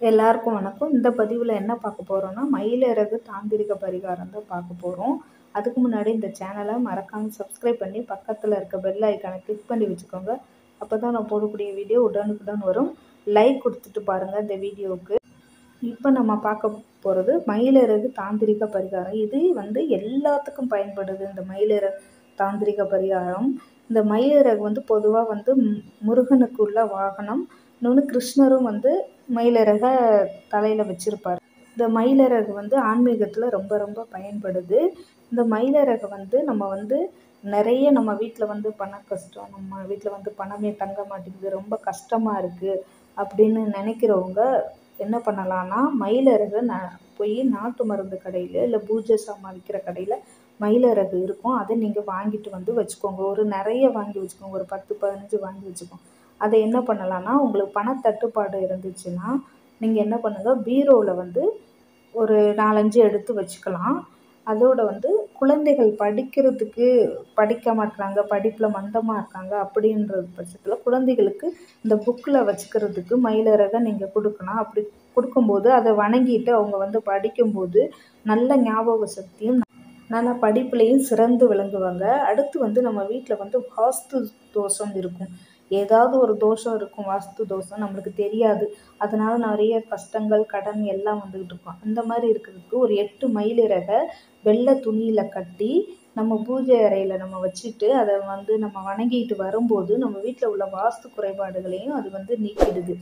எல்லாருக்கும் வணக்கம் இந்த பதிவில் என்ன பார்க்க போகிறோன்னா மயிலிறகு தாந்திரிக பரிகாரம் தான் பார்க்க போகிறோம் அதுக்கு முன்னாடி இந்த சேனலை மறக்காமல் சப்ஸ்கிரைப் பண்ணி பக்கத்தில் இருக்க பெல் ஐக்கானை கிளிக் பண்ணி வச்சுக்கோங்க அப்போ தான் நான் போடக்கூடிய வீடியோ உடனுக்குடன் வரும் லைக் கொடுத்துட்டு பாருங்கள் இந்த வீடியோவுக்கு இப்போ நம்ம பார்க்க போகிறது மயிலிறகு தாந்திரிக பரிகாரம் இது வந்து எல்லாத்துக்கும் பயன்படுது இந்த மயிலிறகு தாந்திரிக பரிகாரம் இந்த மயிலிறகு வந்து பொதுவாக வந்து ம்- முருகனுக்கு உள்ள வாகனம் இன்னொன்று கிருஷ்ணரும் வந்து மயிலிறகை தலையில் வச்சுருப்பார் இந்த மயிலிறகு வந்து ஆன்மீகத்தில் ரொம்ப ரொம்ப பயன்படுது இந்த மயிலிறகு வந்து நம்ம வந்து நிறைய நம்ம வீட்டில் வந்து பண கஷ்டம் நம்ம வீட்டில் வந்து பணமே தங்க மாட்டேங்குது ரொம்ப கஷ்டமாக இருக்குது அப்படின்னு நினைக்கிறவங்க என்ன பண்ணலான்னா மயிலிறகு ந போய் நாட்டு மருந்து கடையில் இல்லை பூஜை சாமான் விற்கிற கடையில் மயிலிறகு இருக்கும் அதை நீங்கள் வாங்கிட்டு வந்து வச்சுக்கோங்க ஒரு நிறைய வாங்கி வச்சுக்கோங்க ஒரு பத்து பதினஞ்சு வாங்கி வச்சுக்கோங்க அதை என்ன பண்ணலான்னா உங்களுக்கு பணத்தட்டுப்பாடு இருந்துச்சுன்னா நீங்கள் என்ன பண்ணுங்கள் பீரோவில் வந்து ஒரு நாலஞ்சு எடுத்து வச்சுக்கலாம் அதோட வந்து குழந்தைகள் படிக்கிறதுக்கு படிக்க மாட்றாங்க படிப்பில் மந்தமாக இருக்காங்க அப்படின்ற பட்சத்தில் குழந்தைகளுக்கு இந்த புக்கில் வச்சுக்கிறதுக்கு மயிலிறகை நீங்கள் கொடுக்கலாம் அப்படி கொடுக்கும்போது அதை வணங்கிட்டு அவங்க வந்து படிக்கும்போது நல்ல ஞாபக சக்தியும் நல்லா படிப்புலேயும் சிறந்து விளங்குவாங்க அடுத்து வந்து நம்ம வீட்டில் வந்து வாஸ்து தோஷம் இருக்கும் ஏதாவது ஒரு தோஷம் இருக்கும் வாஸ்து தோஷம் நம்மளுக்கு தெரியாது அதனால நிறைய கஷ்டங்கள் கடன் எல்லாம் வந்துக்கிட்டு இருக்கும் அந்த மாதிரி இருக்கிறதுக்கு ஒரு எட்டு மயிலிறகை வெள்ளை துணியில் கட்டி நம்ம பூஜை அறையில் நம்ம வச்சுட்டு அதை வந்து நம்ம வணங்கிட்டு வரும்போது நம்ம வீட்டில் உள்ள வாஸ்து குறைபாடுகளையும் அது வந்து நீக்கிடுது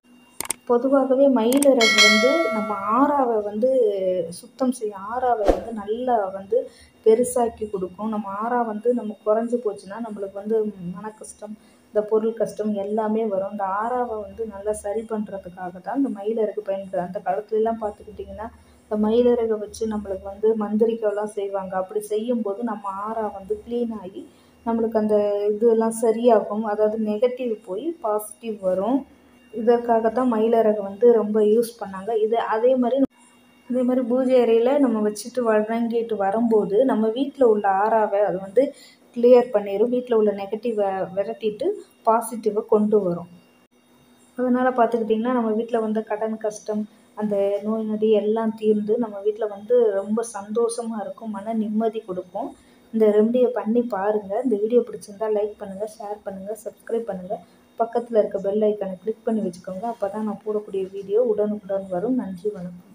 பொதுவாகவே மயிலிறகு வந்து நம்ம ஆறாவை வந்து சுத்தம் செய்ய ஆறாவை வந்து நல்லா வந்து பெருசாக்கி கொடுக்கும் நம்ம ஆறா வந்து நம்ம குறைஞ்சி போச்சுன்னா நம்மளுக்கு வந்து மன கஷ்டம் இந்த பொருள் கஷ்டம் எல்லாமே வரும் இந்த ஆறாவை வந்து நல்லா சரி பண்ணுறதுக்காக தான் இந்த மயிலிறகு பயன்படுது அந்த காலத்துலலாம் பார்த்துக்கிட்டிங்கன்னா இந்த மயிலிறகை வச்சு நம்மளுக்கு வந்து மந்திரிக்கெல்லாம் செய்வாங்க அப்படி செய்யும்போது நம்ம ஆறா வந்து க்ளீன் ஆகி நம்மளுக்கு அந்த இதெல்லாம் சரியாகும் அதாவது நெகட்டிவ் போய் பாசிட்டிவ் வரும் இதற்காகத்தான் மயிலிறகு வந்து ரொம்ப யூஸ் பண்ணாங்க இது அதே மாதிரி இதே மாதிரி பூஜை அறையில் நம்ம வச்சுட்டு வணங்கிட்டு வரும்போது நம்ம வீட்டில் உள்ள ஆறாவை அது வந்து கிளியர் பண்ணிடும் வீட்டில் உள்ள நெகட்டிவை விரட்டிட்டு பாசிட்டிவை கொண்டு வரும் அதனால் பார்த்துக்கிட்டிங்கன்னா நம்ம வீட்டில் வந்து கடன் கஷ்டம் அந்த நோய் நொடி எல்லாம் தீர்ந்து நம்ம வீட்டில் வந்து ரொம்ப சந்தோஷமாக இருக்கும் மன நிம்மதி கொடுக்கும் இந்த ரெமடியை பண்ணி பாருங்கள் இந்த வீடியோ பிடிச்சிருந்தா லைக் பண்ணுங்கள் ஷேர் பண்ணுங்கள் சப்ஸ்கிரைப் பண்ணுங்கள் பக்கத்தில் இருக்க பெல் ஐக்கானை கிளிக் பண்ணி வச்சுக்கோங்க அப்போ தான் நான் போடக்கூடிய வீடியோ உடனுக்குடன் வரும் நன்றி வணக்கம்